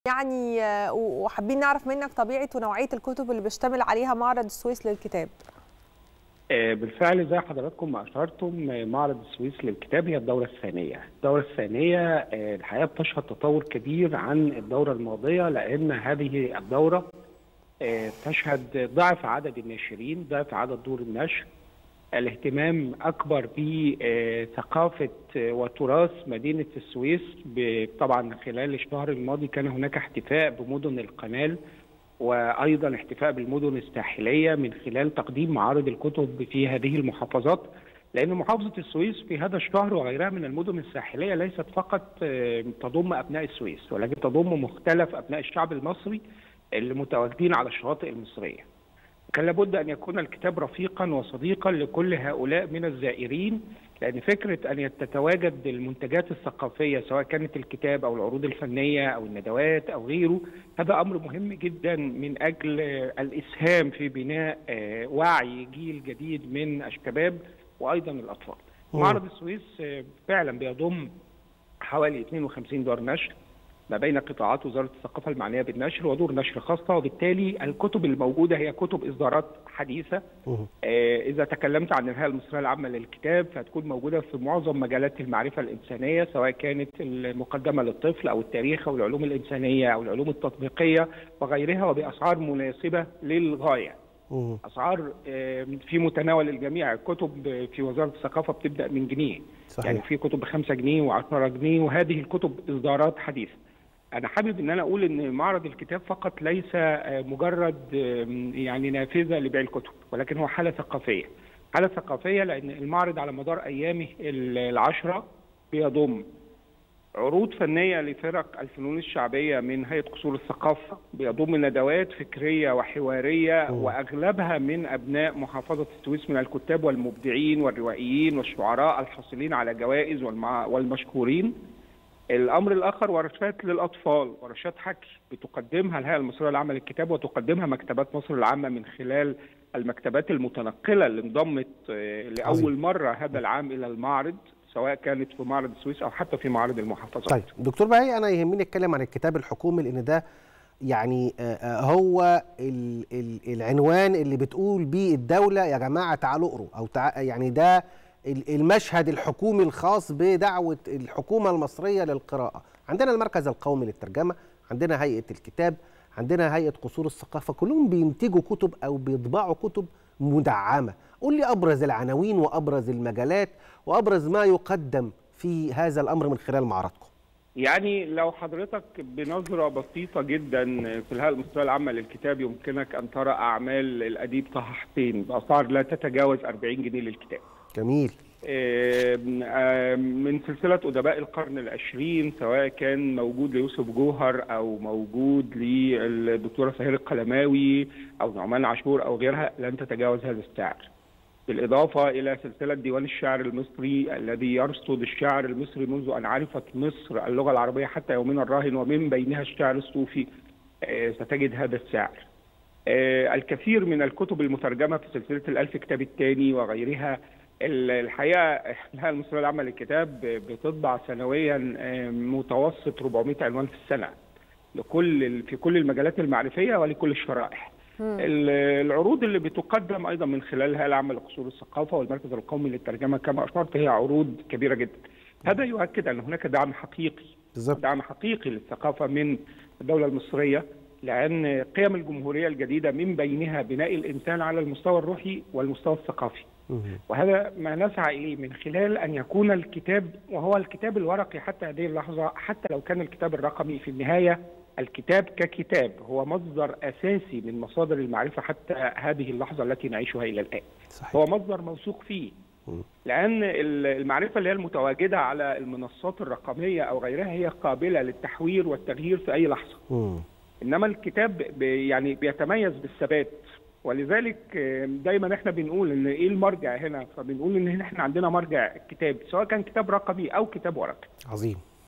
يعني وحابين نعرف منك طبيعه ونوعيه الكتب اللي بيشتمل عليها معرض السويس للكتاب بالفعل زي حضراتكم ما اشرتم معرض السويس للكتاب هي الدوره الثانيه، الدوره الثانيه الحقيقه بتشهد تطور كبير عن الدوره الماضيه لان هذه الدوره تشهد ضعف عدد الناشرين، ضعف عدد دور النشر، الاهتمام اكبر بثقافه وتراث مدينه السويس طبعا خلال الشهر الماضي كان هناك احتفاء بمدن القنال وايضا احتفاء بالمدن الساحليه من خلال تقديم معارض الكتب في هذه المحافظات لان محافظه السويس في هذا الشهر وغيرها من المدن الساحليه ليست فقط تضم ابناء السويس ولكن تضم مختلف ابناء الشعب المصري اللي متواجدين على الشواطئ المصريه. كان لابد ان يكون الكتاب رفيقا وصديقا لكل هؤلاء من الزائرين لان فكره ان تتواجد المنتجات الثقافيه سواء كانت الكتاب او العروض الفنيه او الندوات او غيره هذا امر مهم جدا من اجل الاسهام في بناء وعي جيل جديد من الشباب وايضا الاطفال. معرض السويس فعلا بيضم حوالي 52 دار نشر ما بين قطاعات وزاره الثقافه المعنيه بالنشر ودور نشر خاصه وبالتالي الكتب الموجوده هي كتب اصدارات حديثه آه اذا تكلمت عن الهيئه المصريه العامه للكتاب فهتكون موجوده في معظم مجالات المعرفه الانسانيه سواء كانت المقدمه للطفل او التاريخ او العلوم الانسانيه او العلوم التطبيقيه وغيرها وباسعار مناسبه للغايه اسعار آه في متناول الجميع الكتب في وزاره الثقافه بتبدا من جنيه صحيح. يعني في كتب ب 5 جنيه و10 جنيه وهذه الكتب اصدارات حديثه انا حابب ان انا اقول ان معرض الكتاب فقط ليس مجرد يعني نافذه لبيع الكتب ولكن هو حاله ثقافيه حاله ثقافيه لان المعرض على مدار ايامه العشره بيضم عروض فنيه لفرق الفنون الشعبيه من هيئه قصور الثقافه بيضم ندوات فكريه وحواريه م. واغلبها من ابناء محافظه السويس من الكتاب والمبدعين والروائيين والشعراء الحاصلين على جوائز والمشكورين الامر الاخر ورشات للاطفال ورشات حكي بتقدمها الهيئه المصريه العامه للكتاب وتقدمها مكتبات مصر العامه من خلال المكتبات المتنقله اللي انضمت لاول مره هذا العام الى المعرض سواء كانت في معرض السويس او حتى في معرض المحافظات. طيب دكتور بهي انا يهمني اتكلم عن الكتاب الحكومي لان ده يعني هو العنوان اللي بتقول بيه الدوله يا جماعه تعالوا اقروا او تع... يعني ده المشهد الحكومي الخاص بدعوة الحكومة المصرية للقراءة عندنا المركز القومي للترجمة عندنا هيئة الكتاب عندنا هيئة قصور الثقافة كلهم بينتجوا كتب أو بيطبعوا كتب مدعمة قول لي أبرز العناوين وأبرز المجالات وأبرز ما يقدم في هذا الأمر من خلال معرضكم يعني لو حضرتك بنظرة بسيطة جدا في الهيئة المصرية العامة للكتاب يمكنك أن ترى أعمال الأديب طه حسين بأسعار لا تتجاوز 40 جنيه للكتاب جميل من سلسلة أدباء القرن العشرين سواء كان موجود ليوسف جوهر أو موجود للدكتورة سهير القلماوي أو نعمان عاشور أو غيرها لن تتجاوز هذا السعر بالإضافة إلى سلسلة ديوان الشعر المصري الذي يرصد الشعر المصري منذ أن عرفت مصر اللغة العربية حتى يومنا الراهن ومن بينها الشعر الصوفي ستجد هذا السعر الكثير من الكتب المترجمة في سلسلة الألف كتاب الثاني وغيرها الحقيقه الهيئه المصريه العامه للكتاب بتطبع سنويا متوسط 400 عنوان في السنه لكل في كل المجالات المعرفيه ولكل الشرائح. العروض اللي بتقدم ايضا من خلال الهيئه العامه لقصور الثقافه والمركز القومي للترجمه كما اشرت هي عروض كبيره جدا. هذا يؤكد ان هناك دعم حقيقي بالزبط. دعم حقيقي للثقافه من الدوله المصريه لان قيم الجمهوريه الجديده من بينها بناء الانسان على المستوى الروحي والمستوى الثقافي. وهذا ما نسعى اليه من خلال ان يكون الكتاب وهو الكتاب الورقي حتى هذه اللحظه حتى لو كان الكتاب الرقمي في النهايه الكتاب ككتاب هو مصدر اساسي من مصادر المعرفه حتى هذه اللحظه التي نعيشها الى الان. صحيح. هو مصدر موثوق فيه. لان المعرفه اللي هي المتواجده على المنصات الرقميه او غيرها هي قابله للتحوير والتغيير في اي لحظه. م. انما الكتاب يعني بيتميز بالثبات ولذلك دايما احنا بنقول ان ايه المرجع هنا فبنقول ان احنا عندنا مرجع كتاب سواء كان كتاب رقمي او كتاب ورقي عظيم